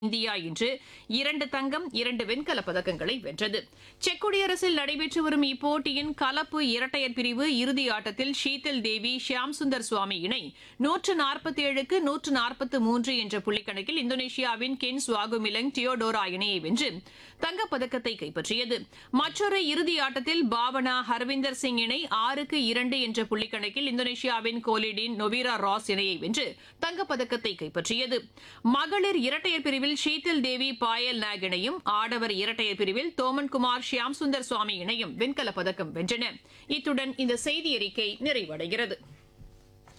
India இன்று இரண்டு தங்கம் இரண்டு வெண்கலப் பதக்கங்களை வென்றது செக் குடியரசில் நடைபெற்று வரும் இப்போட்டியின் கலப்பு இரட்டையர் பிரிவு இறுதி ஆட்டத்தில் ஷீதல் தேவி ஷியாம் சுந்தர் சுவாமி இணை நூற்று நாற்பத்தேழுக்கு நூற்று நாற்பத்து மூன்று என்ற புள்ளிக்கணக்கில் இந்தோனேஷியாவின் கென் சுவாகுமிலங் டியோடோரா இணையை வென்று தங்கப்பதக்கத்தை கைப்பற்றியது மற்றொரு இறுதி ஆட்டத்தில் பாவனா ஹர்விந்தர் சிங் இணை ஆறுக்கு இரண்டு என்ற புள்ளிக்கணக்கில் இந்தோனேஷியாவின் கோலிடின் நொவீரா ராஸ் இணையை வென்று தங்கப்பதக்கத்தை கைப்பற்றியது மகளிர் இரட்டையர் பிரிவில் ஷீதல் தேவி பாயல் நாக் இணையும் ஆடவர் இரட்டையர் பிரிவில் தோமன்குமார் ஷியாம் சுந்தர் சுவாமி இணையும் வெண்கலப் பதக்கம் வென்றன இத்துடன் இந்த செய்தி அறிக்கை நிறைவடைகிறது